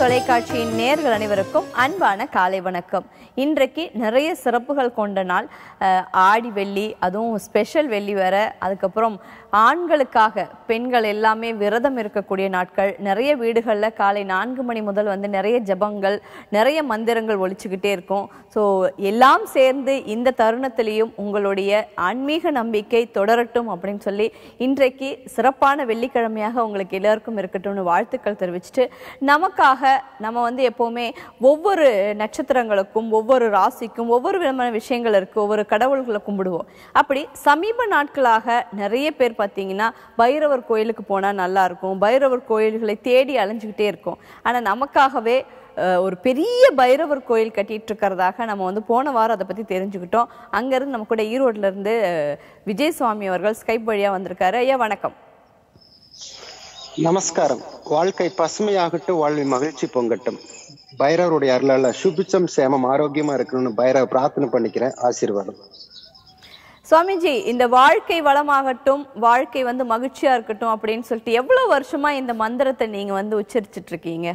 தொலைக்காட்சியின் நேர்கள் அனைவருக்கும் அன்பான காலை வணக்கம் இன்றைக்கு நிறைய சிறப்புகள் கொண்ட நாள் அஹ், ஆடி வெள்ளி அதுவும் ஸ்பெஷல் வெள்ளி வேற அதுக்கப்புறம் ஆண்களுக்காக பெண்கள் எல்லாமே விரதம் இருக்கக்கூடிய நாட்கள் நிறைய வீடுகளில் காலை நான்கு மணி முதல் வந்து நிறைய ஜெபங்கள் நிறைய மந்திரங்கள் ஒழிச்சுக்கிட்டே இருக்கும் ஸோ எல்லாம் சேர்ந்து இந்த தருணத்திலையும் உங்களுடைய ஆன்மீக நம்பிக்கை தொடரட்டும் அப்படின்னு சொல்லி இன்றைக்கு சிறப்பான வெள்ளிக்கிழமையாக உங்களுக்கு எல்லாருக்கும் இருக்கட்டும்னு வாழ்த்துக்கள் தெரிவிச்சுட்டு நமக்காக நம்ம வந்து எப்போவுமே ஒவ்வொரு நட்சத்திரங்களுக்கும் ஒவ்வொரு ராசிக்கும் ஒவ்வொரு விதமான விஷயங்கள் இருக்கு ஒவ்வொரு கடவுள்களை கும்பிடுவோம் அப்படி சமீப நாட்களாக நிறைய பேர் பார்த்தீங்கன்னா பைரவர் கோயிலுக்கு போனால் நல்லா இருக்கும் பைரவர் கோயில்களை தேடி அலைஞ்சுக்கிட்டே இருக்கும் ஆனால் நமக்காகவே அஹ், ஒரு பெரிய பைரவர் கோயில் கட்டிட்டு இருக்கிறதாக நம்ம வந்து போன வாரம் அதை பற்றி தெரிஞ்சுக்கிட்டோம் அங்கேருந்து நம்ம கூட ஈரோட்ல இருந்து அஹ், விஜய் சுவாமி அவர்கள் ஸ்கைப் வழியாக வந்திருக்காரு ஐயா வணக்கம் நமஸ்காரம் வாழ்க்கை பசுமையாகட்டும் வாழ்வில் மகிழ்ச்சி பொங்கட்டும் பைரவருடைய அருளால சுபிச்சம் சேமம் ஆரோக்கியமா இருக்கணும்னு பைரவ பிரார்த்தனை பண்ணிக்கிறேன் ஆசீர்வாதம் சுவாமிஜி இந்த வாழ்க்கை வளமாகட்டும் வாழ்க்கை வந்து மகிழ்ச்சியா இருக்கட்டும் அப்படின்னு சொல்லிட்டு எவ்வளவு வருஷமா இந்த மந்திரத்தை நீங்க வந்து உச்சரிச்சிட்டு இருக்கீங்க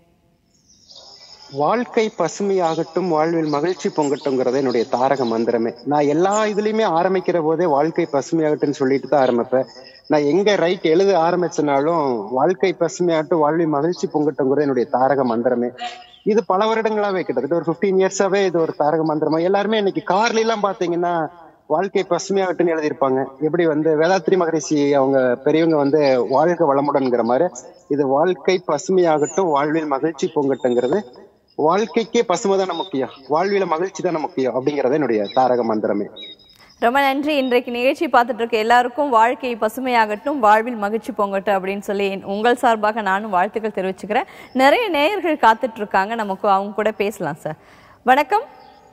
வாழ்க்கை பசுமையாகட்டும் வாழ்வில் மகிழ்ச்சி பொங்கட்டும்ங்கிறது என்னுடைய தாரக மந்திரமே நான் எல்லா இதுலயுமே ஆரம்பிக்கிற போதே வாழ்க்கை பசுமையாகட்டும்னு சொல்லிட்டு தான் ஆரம்பிப்பேன் நான் எங்க ரைட் எழுத ஆரம்பிச்சனாலும் வாழ்க்கை பசுமையாகட்டும் வாழ்வில் மகிழ்ச்சி பொங்கட்டும்ங்கிறது என்னுடைய தாரக மந்திரமே இது பல வருடங்களாவே கிட்டத்தட்ட ஒரு 15 இயர்ஸாவே இது ஒரு தாரக மந்திரமா எல்லாருமே இன்னைக்கு கார்ல எல்லாம் பாத்தீங்கன்னா வாழ்க்கை பசுமையாகட்டும்னு எழுதியிருப்பாங்க எப்படி வந்து வேதாத்ரி மகரிஷி அவங்க பெரியவங்க வந்து வாழ்க வளமுடன்ங்கிற மாதிரி இது வாழ்க்கை பசுமையாகட்டும் வாழ்வில் மகிழ்ச்சி பொங்கட்டுங்கிறது வாழ்க்கைக்கே பசுமை தானே முக்கியம் வாழ்வில மகிழ்ச்சி தானே முக்கியம் அப்படிங்கறது என்னுடைய தாரக மந்திரமே ரொம்ப நன்றி இன்றைக்கு நிகழ்ச்சி பார்த்துட்டு இருக்க எல்லாருக்கும் வாழ்க்கை பசுமையாகட்டும் வாழ்வில் மகிழ்ச்சி பொங்கட்டும் அப்படின்னு சொல்லி என்- உங்கள் சார்பாக நானும் வாழ்த்துக்கள் தெரிவிச்சுக்கிறேன் நிறைய நேயர்கள் காத்துட்டு இருக்காங்க நமக்கு அவங்க கூட பேசலாம் சார் வணக்கம்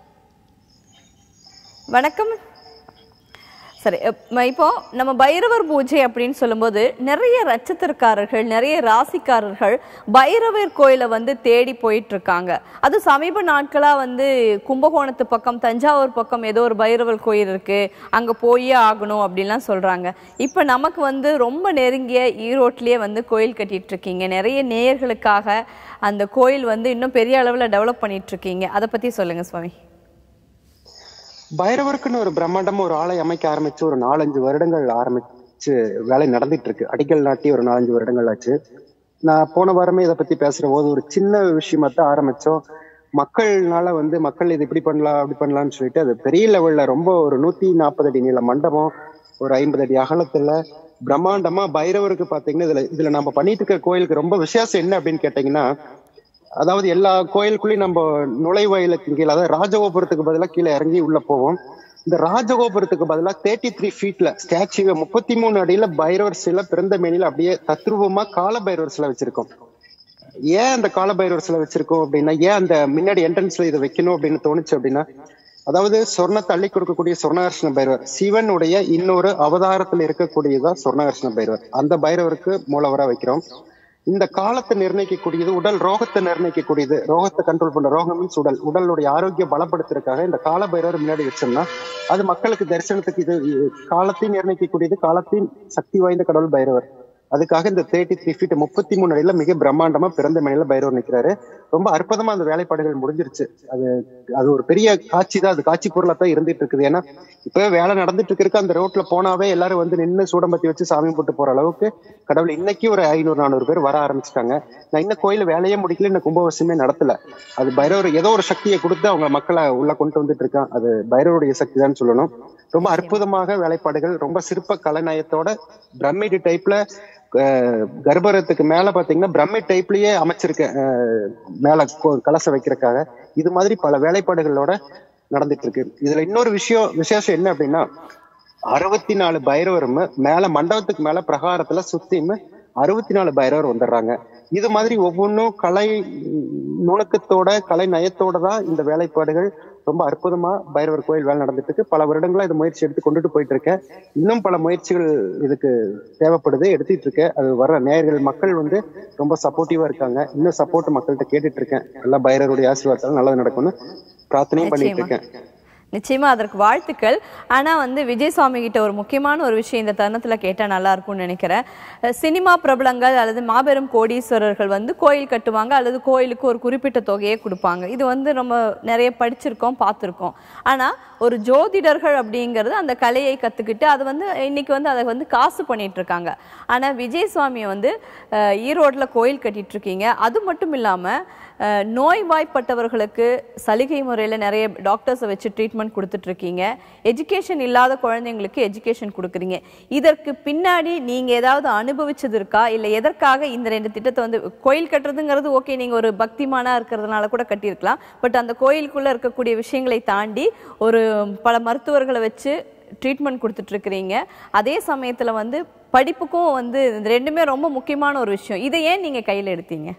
வணக்கம் சரி இப்ப- இப்போ நம்ம பைரவர் பூஜை அப்படின்னு சொல்லும்போது நிறைய நட்சத்திரக்காரர்கள் நிறைய ராசிக்காரர்கள் பைரவர் கோயிலை வந்து தேடி போயிட்டு இருக்காங்க அது சமீப நாட்களா வந்து கும்பகோணத்து பக்கம் தஞ்சாவூர் பக்கம் ஏதோ ஒரு பைரவர் கோயில் இருக்கு அங்க போயே ஆகணும் அப்படின்லாம் சொல்றாங்க இப்போ நமக்கு வந்து ரொம்ப நெருங்கிய ஈரோட்லயே வந்து கோயில் கட்டிட்டு இருக்கீங்க நிறைய நேயர்களுக்காக அந்த கோயில் வந்து இன்னும் பெரிய அளவுல டெவலப் பண்ணிட்டு இருக்கீங்க அதை பத்தி சொல்லுங்க சுவாமி பைரவருக்குன்னு ஒரு பிரம்மாண்டமா ஒரு ஆலை அமைக்க ஆரம்பிச்சு ஒரு நாலஞ்சு வருடங்கள் ஆரம்பிச்சு வேலை நடந்துட்டு இருக்கு அடிக்கல் நாட்டி ஒரு நாலஞ்சு வருடங்கள் ஆச்சு நான் போன வாரமே இதை பத்தி பேசுற போது ஒரு சின்ன விஷயமா தான் ஆரம்பிச்சோம் மக்கள்னால வந்து மக்கள் இது இப்படி பண்ணலாம் அப்படி பண்ணலாம்னு சொல்லிட்டு அது பெரிய லெவல்ல ரொம்ப ஒரு நூத்தி நாற்பது அடி நீள மண்டபம் ஒரு ஐம்பது அடி அகலத்துல பிரம்மாண்டமா பைரவருக்கு பாத்தீங்கன்னா இதுல இதுல நம்ம பண்ணிட்டு இருக்க கோயிலுக்கு ரொம்ப விசேஷம் என்ன அப்படின்னு கேட்டீங்கன்னா அதாவது எல்லா கோயிலுக்குள்ளயும் நம்ம நுழைவாயிலுக்கு கீழே அதாவது ராஜகோபுரத்துக்கு பதிலா கீழே இறங்கி உள்ள போவோம் இந்த ராஜகோபுரத்துக்கு பதிலா தேர்ட்டி த்ரீ ஃபீட்ல ஸ்டாச்சுவை முப்பத்தி மூணு அடியில பைரவர் சிலை பிறந்த மேனில அப்படியே தத்ரூபமா கால பைரவர் சிலை வச்சிருக்கோம் ஏன் அந்த கால பைரவர் சிலை வச்சிருக்கோம் அப்படின்னா ஏன் அந்த முன்னாடி என்ட்ரன்ஸ்ல இதை வைக்கணும் அப்படின்னு தோணுச்சு அப்படின்னா அதாவது சொர்ணத்தை அள்ளி கொடுக்கக்கூடிய சொர்ணகர்ஷ்ண பைரவர் சிவனுடைய இன்னொரு அவதாரத்துல இருக்கக்கூடியதான் சொர்ணகர்ஷ்ண பைரவர் அந்த பைரவருக்கு மூலவரா வைக்கிறோம் இந்த காலத்தை நிர்ணயிக்கக்கூடியது உடல் ரோகத்தை நிர்ணயிக்கக்கூடியது ரோகத்தை கண்ட்ரோல் பண்ற ரோகம் மீன்ஸ் உடல் உடலுடைய ஆரோக்கியம் பலப்படுத்துறதுக்காக இந்த கால பைரவர் முன்னாடி வச்சோம்னா அது மக்களுக்கு தரிசனத்துக்கு இது இது காலத்தை நிர்ணயிக்கக்கூடியது காலத்தின் சக்தி வாய்ந்த கடவுள் பைரவர் அதுக்காக இந்த தேர்ட்டி த்ரீ ஃபீட் முப்பத்தி மூணு அடியில மிக பிரம்மாண்டமா பிறந்த மணியில பைரவர் நிக்கிறாரு ரொம்ப அற்புதமா அந்த வேலைப்பாடுகள் முடிஞ்சிருச்சு அது அது ஒரு பெரிய காட்சி தான் அது காட்சி பொருளா தான் இருந்துட்டு இருக்குது ஏன்னா இப்பவே வேலை நடந்துட்டு இருக்கு அந்த ரோட்ல போனாவே எல்லாரும் வந்து நின்னு சூடம்பத்தி வச்சு சாமி போட்டு போற அளவுக்கு கடவுள் இன்னைக்கு ஒரு ஐநூறு நானூறு பேர் வர ஆரம்பிச்சிட்டாங்க நான் இன்னும் கோயில வேலையே முடிக்கல இன்னும் கும்பாபிஷேகமே நடத்தல அது பைரவர் ஏதோ ஒரு சக்தியை கொடுத்து அவங்க மக்களை உள்ள கொண்டு வந்துட்டு இருக்கான் அது பைரவருடைய சக்தி தான் சொல்லணும் ரொம்ப அற்புதமாக வேலைப்பாடுகள் ரொம்ப சிற்ப கலைநயத்தோட பிரமிடு டைப்ல அஹ், கர்ப்பரத்துக்கு மேல பாத்தீங்கன்னா பிரமிட் டைப்லயே அமைச்சிருக்கேன் அஹ், மேல கோ- கலசம் வைக்கிறதுக்காக இது மாதிரி பல வேலைப்பாடுகளோட நடந்துட்டு இருக்கு இதுல இன்னொரு விஷயம் விசேஷம் என்ன அப்படின்னா அறுபத்தி நாலு பைரவரும் மேல மண்டபத்துக்கு மேல பிரகாரத்துல சுத்தியும் அறுபத்தி நாலு பைரவர் வந்துடுறாங்க இது மாதிரி ஒவ்வொன்றும் கலை உம், நுணுக்கத்தோட கலை நயத்தோட தான் இந்த வேலைப்பாடுகள் ரொம்ப அற்புதமா பைரவர் கோயில் வேலை நடந்துட்டு இருக்கு பல வருடங்களா இது முயற்சி எடுத்து கொண்டுட்டு போயிட்டு இருக்கேன் இன்னும் பல முயற்சிகள் இதுக்கு தேவைப்படுது எடுத்துட்டு இருக்கேன் அது வர்ற நேயர்கள் மக்கள் வந்து ரொம்ப சப்போர்ட்டிவா இருக்காங்க இன்னும் சப்போர்ட் மக்கள்கிட்ட கேட்டுட்டு இருக்கேன் எல்லாம் பைரவருடைய ஆசீர்வாதத்தால நல்லது நடக்கும்னு பிரார்த்தனையும் பண்ணிட்டு நிச்சயமா. இருக்கேன் நிச்சயமா அதற்கு வாழ்த்துக்கள் ஆனா வந்து விஜய் சுவாமி கிட்ட ஒரு முக்கியமான ஒரு விஷயம் இந்த தருணத்துல கேட்டா நல்லா இருக்கும்னு நினைக்கிறேன் அஹ் சினிமா பிரபலங்கள் அல்லது மாபெரும் கோடீஸ்வரர்கள் வந்து கோயில் கட்டுவாங்க அல்லது கோயிலுக்கு ஒரு குறிப்பிட்ட தொகையை கொடுப்பாங்க இது வந்து நம்ம நிறைய படிச்சிருக்கோம் பார்த்துருக்கோம் ஆனா ஒரு ஜோதிடர்கள் அப்படிங்கிறது அந்த கலையை கத்துக்கிட்டு அது வந்து இன்னைக்கு வந்து அதை வந்து காசு பண்ணிட்டு இருக்காங்க ஆனா விஜய் சுவாமியை வந்து அஹ், ஈரோட்ல கோயில் கட்டிட்டு இருக்கீங்க அது மட்டும் இல்லாம அஹ், நோய்வாய்ப்பட்டவர்களுக்கு சலுகை முறையில் நிறைய டாக்டர்ஸை வச்சு ட்ரீட்மெண்ட் கொடுத்துட்டு இருக்கீங்க எஜுகேஷன் இல்லாத குழந்தைங்களுக்கு எஜுகேஷன் கொடுக்குறீங்க இதற்கு பின்னாடி நீங்க ஏதாவது அனுபவிச்சது இருக்கா இல்லை எதற்காக இந்த ரெண்டு திட்டத்தை வந்து கோயில் கட்டுறதுங்கிறது ஓகே நீங்க ஒரு பக்திமானா இருக்கிறதுனால கூட கட்டியிருக்கலாம் பட் அந்த கோயிலுக்குள்ள இருக்கக்கூடிய விஷயங்களை தாண்டி ஒரு பல மருத்துவர்களை வச்சு ட்ரீட்மெண்ட் கொடுத்துட்டு இருக்கிறீங்க அதே சமயத்துல வந்து படிப்புக்கும் வந்து இது ரெண்டுமே ரொம்ப முக்கியமான ஒரு விஷயம் இதை ஏன் நீங்க கையில எடுத்தீங்க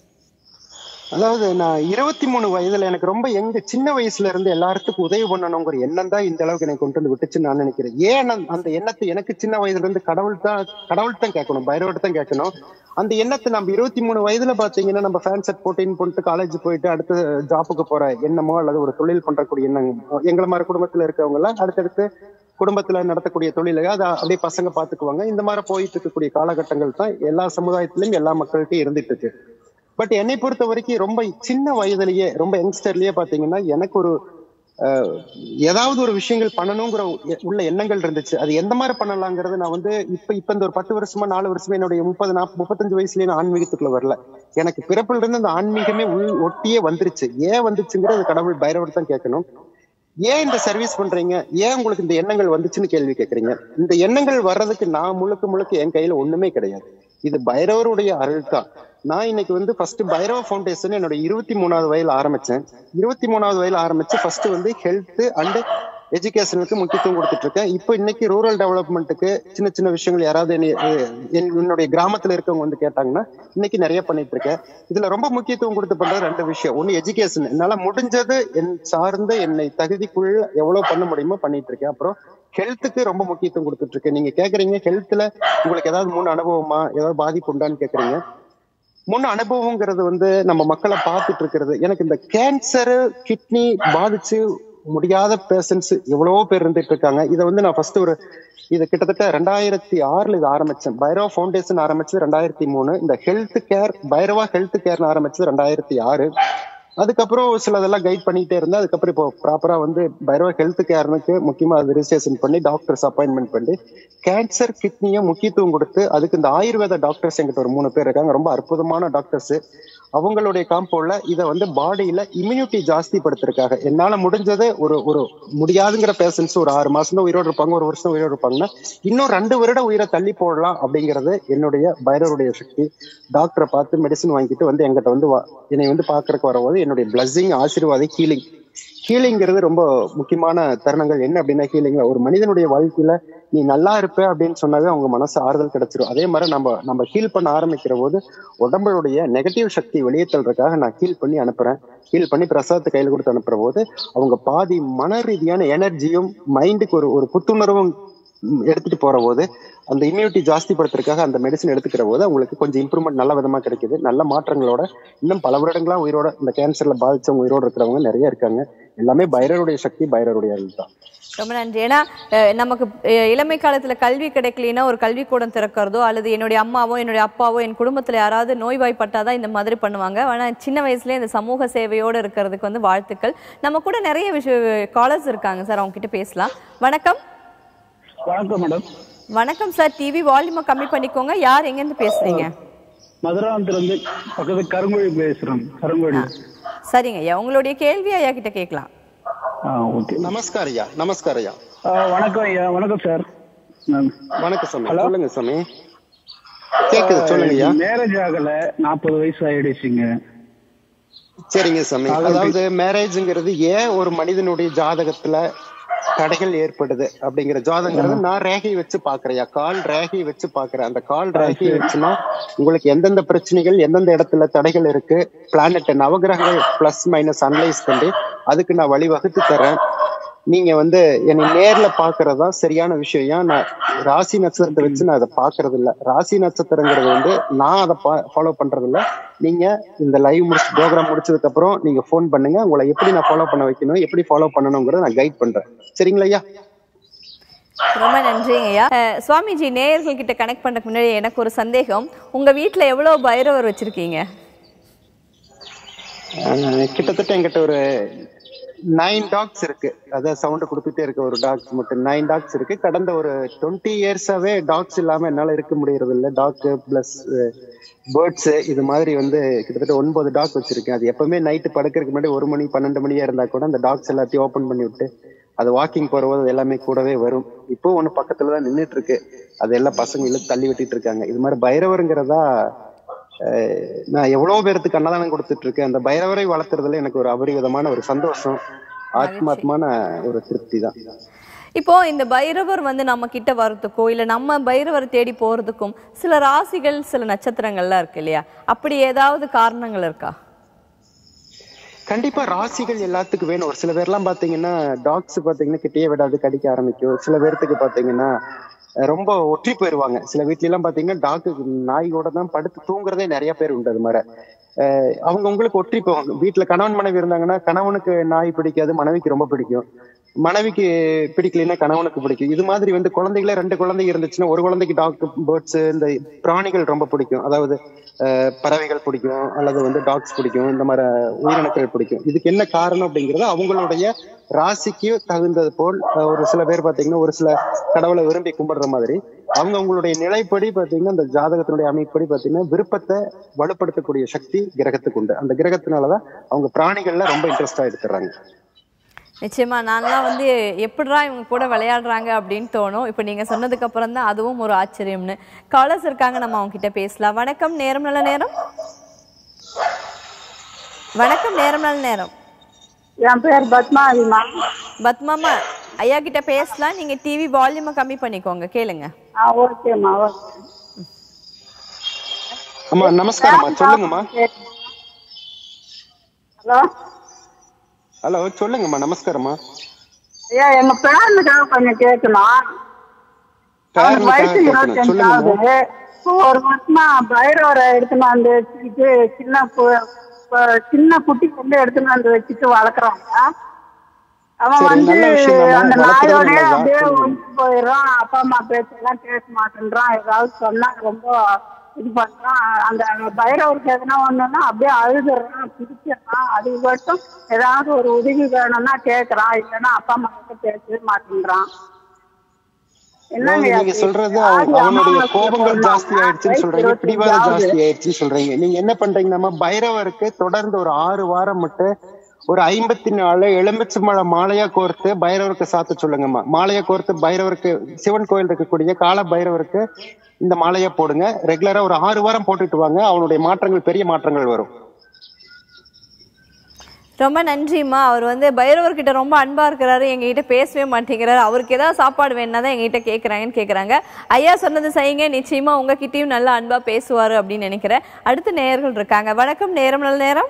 அதாவது நான் இருபத்தி மூணு வயதுல எனக்கு ரொம்ப எங்க சின்ன வயசுல இருந்து எல்லாத்துக்கும் உதவி பண்ணணுங்கிற எண்ணம் தான் இந்த அளவுக்கு எனக்கு கொண்டு வந்து விட்டுச்சுன்னு நான் நினைக்கிறேன் ஏன் அந்த- அந்த எண்ணத்தை எனக்கு சின்ன வயதுல இருந்து கடவுள் தான் கடவுள் தான் கேட்கணும் பைரவர்கிட்ட தான் கேட்கணும் அந்த எண்ணத்தை நம்ம இருபத்தி மூணு வயதுல பாத்தீங்கன்னா நம்ம ஃபேன் செட் போட்டின்னு போட்டு காலேஜ் போயிட்டு அடுத்து ஜாப்புக்கு போற எண்ணமோ அல்லது ஒரு தொழில் பண்றக்கூடிய எண்ணம் எங்களை மாதிரி குடும்பத்துல இருக்கவங்க எல்லாம் அடுத்தடுத்து குடும்பத்துல நடத்தக்கூடிய தொழிலை அதை அப்படியே பசங்க பாத்துக்குவாங்க இந்த மாதிரி போயிட்டு இருக்கக்கூடிய காலகட்டங்கள் தான் எல்லா சமுதாயத்திலும் எல்லா மக்கள்கிட்டயும் இருந்துட்டு இருக்கு பட் என்னை பொறுத்த வரைக்கும் ரொம்ப சின்ன வயதுலயே ரொம்ப யங்ஸ்டர்லயே பாத்தீங்கன்னா எனக்கு ஒரு அஹ், ஏதாவது ஒரு விஷயங்கள் பண்ணணுங்கிற உ- உள்ள எண்ணங்கள் இருந்துச்சு அது எந்த மாதிரி பண்ணலாங்கிறது நான் வந்து இப்ப இப்ப இந்த ஒரு பத்து வருஷமா நாலு வருஷமா என்னுடைய முப்பது நாற்பது முப்பத்தஞ்சு வயசுலயே நான் ஆன்மீகத்துக்குள்ள வரல எனக்கு பிறப்புல இருந்து அந்த ஆன்மீகமே உள் ஒட்டியே வந்துருச்சு ஏன் வந்துச்சுங்கிறது கடவுள் பைரவர் தான் கேட்கணும் ஏன் இந்த சர்வீஸ் பண்றீங்க ஏன் உங்களுக்கு இந்த எண்ணங்கள் வந்துச்சுன்னு கேள்வி கேக்குறீங்க இந்த எண்ணங்கள் வர்றதுக்கு நான் முழுக்க முழுக்க என் கையில ஒண்ணுமே கிடையாது இது பைரவருடைய அருள் தான் நான் இன்னைக்கு வந்து ஃபர்ஸ்ட் பைரவ ஃபவுண்டேஷன் என்னோட இருபத்தி மூணாவது வயதுல ஆரம்பிச்சேன் இருபத்தி மூணாவது வயதுல ஆரம்பிச்சு ஃபர்ஸ்ட் வந்து ஹெல்த் அண்ட் எஜுகேஷனுக்கு முக்கியத்துவம் கொடுத்துட்டு இருக்கேன் இப்போ இன்னைக்கு ரூரல் டெவலப்மெண்ட்டுக்கு சின்ன சின்ன விஷயங்கள் யாராவது என்னை- அஹ் என்- என்னுடைய கிராமத்துல இருக்கவங்க வந்து கேட்டாங்கன்னா இன்னைக்கு நிறைய பண்ணிட்டு இருக்கேன் இதுல ரொம்ப முக்கியத்துவம் கொடுத்து பண்றது ரெண்டு விஷயம் ஒன்னு எஜுகேஷன் என்னால முடிஞ்சது என் சார்ந்து என்னை தகுதிக்குள்ள எவ்வளவு பண்ண முடியுமோ பண்ணிட்டு இருக்கேன் அப்புறம் ஹெல்த்துக்கு ரொம்ப முக்கியத்துவம் கொடுத்துட்டு இருக்கேன் நீங்க கேக்குறீங்க ஹெல்த்ல உங்களுக்கு ஏதாவது முன் அனுபவமா ஏதாவது பாதிப்பு உண்டான்னு கேக்குறீங்க முன் அனுபவங்கிறது வந்து நம்ம மக்களை பார்த்துட்டு இருக்கிறது எனக்கு இந்த கேன்சர் கிட்னி பாதிச்சு முடியாத பேஷண்ட்ஸ் எவ்வளவோ பேர் இருந்துட்டு இருக்காங்க இதை வந்து நான் ஃபர்ஸ்ட் ஒரு இது கிட்டத்தட்ட ரெண்டாயிரத்தி ஆறுல இது ஆரம்பிச்சேன் பைரவா ஃபவுண்டேஷன் ஆரம்பிச்சது ரெண்டாயிரத்தி மூணு இந்த ஹெல்த் கேர் பைரவா ஹெல்த் கேர்னு ஆரம்பிச்சது ரெண்டாயிரத்தி ஆறு அதுக்கப்புறம் சிலதெல்லாம் கைட் பண்ணிட்டே இருந்தேன் அதுக்கப்புறம் இப்போ ப்ராப்பரா வந்து பைரவா ஹெல்த் கேர்னுக்கு முக்கியமா அது ரிஜிஸ்ட்ரேஷன் பண்ணி டாக்டர்ஸ் அப்பாயின்மெண்ட் பண்ணி கேன்சர் கிட்னியை முக்கியத்துவம் கொடுத்து அதுக்கு இந்த ஆயுர்வேத டாக்டர்ஸ் எங்கிட்ட ஒரு மூணு பேர் இருக்காங்க ரொம்ப அற்புதமான டாக்டர்ஸ் அவங்களுடைய காம்பவுண்ட்ல இதை வந்து பாடியில இம்யூனிட்டி ஜாஸ்தி படுத்திருக்காங்க என்னால முடிஞ்சது ஒரு ஒரு முடியாதுங்கிற பேஷன்ஸ் ஒரு ஆறு மாசம் தான் உயிரோடு இருப்பாங்க ஒரு வருஷம் உயிரோடு இருப்பாங்கன்னா இன்னும் ரெண்டு வருடம் உயிரை தள்ளி போடலாம் அப்படிங்கிறது என்னுடைய பைரவருடைய சக்தி டாக்டரை பார்த்து மெடிசன் வாங்கிட்டு வந்து எங்கிட்ட வந்து வா- என்னை வந்து பாக்குறதுக்கு வரும்போது என்னுடைய பிளஸ்ஸிங் ஆசீர்வாதம் ஹீலிங் ஹீலிங்கிறது ரொம்ப முக்கியமான தருணங்கள் என்ன அப்படின்னா ஹீலிங் ஒரு மனிதனுடைய வாழ்க்கையில நீ நல்லா இருப்ப அப்படின்னு சொன்னாவே அவங்க மனசு ஆறுதல் கிடைச்சிரும் அதே மாதிரி நம்ம நம்ம ஹீல் பண்ண ஆரம்பிக்கிற போது உடம்புடைய நெகட்டிவ் சக்தி வெளியே தள்ளுறதுக்காக நான் ஹீல் பண்ணி அனுப்புறேன் ஹீல் பண்ணி பிரசாதத்தை கையில் கொடுத்து அனுப்புற போது அவங்க பாதி மன ரீதியான எனர்ஜியும் மைண்டுக்கு ஒரு ஒரு புத்துணர்வும் ம், எடுத்துட்டு போற போது அந்த இம்யூனிட்டி ஜாஸ்தி படுத்துறதுக்காக அந்த மெடிசன் எடுத்துக்கிற போது அவங்களுக்கு கொஞ்சம் இம்ப்ரூவ்மெண்ட் நல்ல விதமா கிடைக்குது நல்ல மாற்றங்களோட இன்னும் பல வருடங்களா உயிரோட இந்த கேன்சர்ல பாதிச்சவங்க உயிரோட இருக்கிறவங்க நிறைய இருக்காங்க எல்லாமே பைரருடைய சக்தி பைரருடைய அருள் தான் ரொம்ப நன்றி ஏன்னா அஹ், நமக்கு அஹ், இளமை காலத்துல கல்வி கிடைக்கலைன்னா ஒரு கல்விக்கூடம் திறக்கிறதோ அல்லது என்னுடைய அம்மாவோ என்னுடைய அப்பாவோ என் குடும்பத்துல யாராவது நோய்வாய்ப்பட்டாதான் இந்த மாதிரி பண்ணுவாங்க ஆனா சின்ன வயசுலயே இந்த சமூக சேவையோட இருக்கிறதுக்கு வந்து வாழ்த்துக்கள் நம்ம கூட நிறைய விஷய காலர்ஸ் இருக்காங்க சார் அவங்க கிட்ட பேசலாம் வணக்கம் வணக்கம் மேடம் வணக்கம் சார் டிவி வால்யூமை கம்மி பண்ணிக்கோங்க யார் எங்கேருந்து பேசுறீங்க மதுராந்தத்துல இருந்து பக்கத்து கருங்குழி பேசுறேன் கருங்குழி சரிங்க ஐயா உங்களுடைய கேள்வி ஐயா கிட்ட கேட்கலாம் ஆ ஓகே நமஸ்கார் ஐயா நமஸ்கார் ஐயா வணக்கம் ஐயா வணக்கம் சார் வணக்கம் சாமி Hello? சொல்லுங்க சாமி கேக்குது சொல்லுங்க ஐயா மேரேஜ் ஆகல நாற்பது வயசு ஆயிடுச்சுங்க சரிங்க சாமி அதாவது மேரேஜ்ங்கிறது ஏன் ஒரு மனிதனுடைய ஜாதகத்துல தடைகள் ஏற்படுது அப்படிங்கிற ஜாதகங்கிறது நான் ரேகை வச்சு பாக்குறேன் கால் ரேகை வச்சு பாக்குறேன் அந்த கால் ரேகை வச்சுன்னா உங்களுக்கு எந்தெந்த பிரச்சனைகள் எந்தெந்த இடத்துல தடைகள் இருக்கு பிளானட் நவகிரகங்கள் பிளஸ் மைனஸ் அனலைஸ் பண்ணி அதுக்கு நான் வழிவகுத்து தரேன் நீங்க வந்து என்னை நேர்ல பாக்குறதா சரியான விஷயம் ஏன் நான் ராசி நட்சத்திரத்தை வச்சு நான் அதை பாக்குறது இல்ல ராசி நட்சத்திரங்கிறது வந்து நான் அதை ஃபாலோ பண்றது இல்ல நீங்க இந்த லைவ் முடிச்சு ப்ரோக்ராம் முடிச்சதுக்கு அப்புறம் நீங்க ஃபோன் பண்ணுங்க உங்களை எப்படி நான் ஃபாலோ பண்ண வைக்கணும் எப்படி ஃபாலோ பண்ணணுங்கிறத நான் கைட் பண்றேன் சரிங்களா ஐயா ரொம்ப நன்றிங்க ஐயா அஹ், சுவாமிஜி நேயர்கள் கிட்ட கனெக்ட் பண்றதுக்கு முன்னாடி எனக்கு ஒரு சந்தேகம் உங்க வீட்ல எவ்வளவு பைரவர் வச்சிருக்கீங்க அஹ் கிட்டத்தட்ட என்கிட்ட ஒரு நைன் டாக்ஸ் இருக்கு அதான் சவுண்ட் கொடுத்துட்டே இருக்கு ஒரு டாக்ஸ் மட்டும் நைன் டாக்ஸ் இருக்கு கடந்த ஒரு டுவெண்ட்டி இயர்ஸாவே டாக்ஸ் இல்லாம என்னால இருக்க முடியறது இல்ல டாக் பிளஸ் பேர்ட்ஸ் இது மாதிரி வந்து கிட்டத்தட்ட ஒன்பது டாக் வச்சிருக்கேன் அது எப்பவுமே நைட்டு படுக்கிறதுக்கு முன்னாடி ஒரு மணி பன்னெண்டு மணியா இருந்தா கூட அந்த டாக்ஸ் எல்லாத்தையும் ஓபன் பண்ணி விட்டு அது வாக்கிங் போறபோது அது எல்லாமே கூடவே வரும் இப்போ ஒண்ணு பக்கத்துல தான் நின்னுட்டு இருக்கு அது எல்லாம் பசங்க இழுத்து தள்ளி விட்டுட்டு இருக்காங்க இது மாதிரி பைரவருங்கிறதா அஹ் நான் எவ்வளவு பேருக்கு அன்னதானம் கொடுத்துட்டு இருக்கேன் அந்த பைரவரை வளர்த்துறதுல எனக்கு ஒரு அபரிவிதமான ஒரு சந்தோஷம் ஆத்மாத்மான ஒரு திருப்தி தான் இப்போ இந்த பைரவர் வந்து நம்ம கிட்ட வர்றதுக்கோ இல்ல நம்ம பைரவர் தேடி போறதுக்கும் சில ராசிகள் சில நட்சத்திரங்கள்லாம் இருக்கு இல்லையா அப்படி ஏதாவது காரணங்கள் இருக்கா கண்டிப்பா ராசிகள் எல்லாத்துக்கும் வேணும் ஒரு சில பேர்லாம் பாத்தீங்கன்னா டாக்ஸ் பாத்தீங்கன்னா கிட்டே விடாது கடிக்க ஆரம்பிக்கும் சில பேர்த்துக்கு பாத்தீங்கன்னா அஹ் ரொம்ப ஒற்றி போயிருவாங்க சில வீட்ல எல்லாம் பாத்தீங்கன்னா டாக்கு நாயோட தான் படுத்து தூங்குறதே நிறைய பேர் உண்டு அது மாதிரி அஹ் அவங்க உங்களுக்கு ஒற்றி போவாங்க வீட்டுல கணவன் மனைவி இருந்தாங்கன்னா கணவனுக்கு நாய் பிடிக்காது மனைவிக்கு ரொம்ப பிடிக்கும் மனைவிக்கு பிடிக்கலைன்னா கணவனுக்கு பிடிக்கும் இது மாதிரி வந்து குழந்தைகளே ரெண்டு குழந்தைங்க இருந்துச்சுன்னா ஒரு குழந்தைக்கு டாக் பேர்ட்ஸ் இந்த பிராணிகள் ரொம்ப பிடிக்கும் அதாவது அஹ் பறவைகள் பிடிக்கும் அல்லது வந்து டாக்ஸ் பிடிக்கும் இந்த மாதிரி உயிரினங்கள் பிடிக்கும் இதுக்கு என்ன காரணம் அப்படிங்கிறது அவங்களுடைய ராசிக்கு தகுந்தது போல் அஹ் ஒரு சில பேர் பாத்தீங்கன்னா ஒரு சில கடவுளை விரும்பி கும்பிடுற மாதிரி அவங்க அவங்களுடைய நிலைப்படி பாத்தீங்கன்னா அந்த ஜாதகத்தினுடைய அமைப்படி பாத்தீங்கன்னா விருப்பத்தை வலுப்படுத்தக்கூடிய சக்தி கிரகத்துக்கு உண்டு அந்த கிரகத்தினாலதான் அவங்க பிராணிகள்ல ரொம்ப இன்ட்ரெஸ்டா எடுத்துறாங்க நிச்சயமா நான்லாம் வந்து எப்படிடா இவங்க கூட விளையாடுறாங்க அப்படின்னு தோணும் இப்போ நீங்க சொன்னதுக்கு அப்புறம் தான் அதுவும் ஒரு ஆச்சரியம்னு காலர்ஸ் இருக்காங்க நம்ம அவங்க கிட்ட பேசலாம் வணக்கம் நேரம் நல்ல நேரம் வணக்கம் நேரம் நல்ல நேரம் என் பேர் பத்மாவதிமா பத்மாமா ஐயா கிட்ட பேசலாம் நீங்க டிவி வால்யூமை கம்மி பண்ணிக்கோங்க கேளுங்க ஆ ஓகேம்மா ஓகே அம்மா நமஸ்காரம்மா சொல்லுங்கம்மா ஹலோ ஹலோ சொல்லுங்கம்மா நமஸ்காரம்மா ஐயா எங்க பேரனுக்காக கொஞ்சம் கேட்கணும் அவனுக்கு வயசு பேரனுக்காக கேட்கணும் இருபத்தஞ்சு சொல்லுங்கம்மா ஆகுது இப்போ ஒரு வருஷமா பைரவரை எடுத்துன்னு வந்து வச்சுக்கிட்டு சின்ன கு- ப- சின்ன குட்டி கொண்டு எடுத்துன்னு வந்து வச்சுட்டு வளர்க்குறாங்க அவன் சரி, வந்து நல்ல விஷயம் அந்த தாம்மா. வளர்க்கறது நாயோடய நல்லதுதான். அப்படியே சொல்லுங்க. ஒழிச்சு போயிடுறான் அப்பா அம்மா பேச்செல்லாம் பேச மாட்டேன்றான் ஏதாவது சொன்னா ரொம்ப இது பண்றான் அந்த பைரவருக்கு எதுனா ஒண்ணுன்னா அப்படியே அழுதுறான் பிடிச்சிடறான் அது மட்டும் ஏதாவது ஒரு உதவி வேணும்னா கேக்குறான் இல்லைன்னா அப்பா அம்மா கிட்ட பேசவே மாட்டேன்றான் என்னங்க அதாவது நீங்க அது? சொல்றது ஆதி அவ- அவனுடைய அமாவாசை கோபங்கள் சொன்னாங்க. ஜாஸ்தி ஆயிடுச்சுன்னு வயசு சொல்றீங்க இருபத்தஞ்சு பிடிவாதம் ஆகுது. ஜாஸ்தி ஆயிடுச்சுன்னு சொல்றீங்க நீங்க என்ன பண்றீங்கன்னா பைரவருக்கு தொடர்ந்து ஒரு ஆறு வாரம் மட்டும் ஒரு ஐம்பத்தி நாலு எலுமிச்சம்பழ மாலையா கோர்த்து பைரவருக்கு சாத்த சொல்லுங்கம்மா மாலையா கோர்த்து பைரவருக்கு சிவன் கோயில் இருக்கக்கூடிய கால பைரவருக்கு இந்த மாலையா போடுங்க ரெகுலரா ஒரு ஆறு வாரம் போட்டுட்டு வாங்க அவனுடைய மாற்றங்கள் பெரிய மாற்றங்கள் வரும் ரொம்ப நன்றிம்மா அவர் வந்து பைரவர்கிட்ட ரொம்ப அன்பா இருக்கிறாரு எங்ககிட்ட பேசவே மாட்டேங்கிறாரு அவருக்கு ஏதாவது சாப்பாடு வேணா தான் எங்ககிட்ட கேட்குறாங்கன்னு கேட்குறாங்க ஐயா சொன்னது செய்யுங்க நிச்சயமா உங்ககிட்டயும் நல்லா அன்பா பேசுவாரு அப்படின்னு நினைக்கிறேன் அடுத்த நேயர்கள் இருக்காங்க வணக்கம் நேரம் நல்ல நேரம்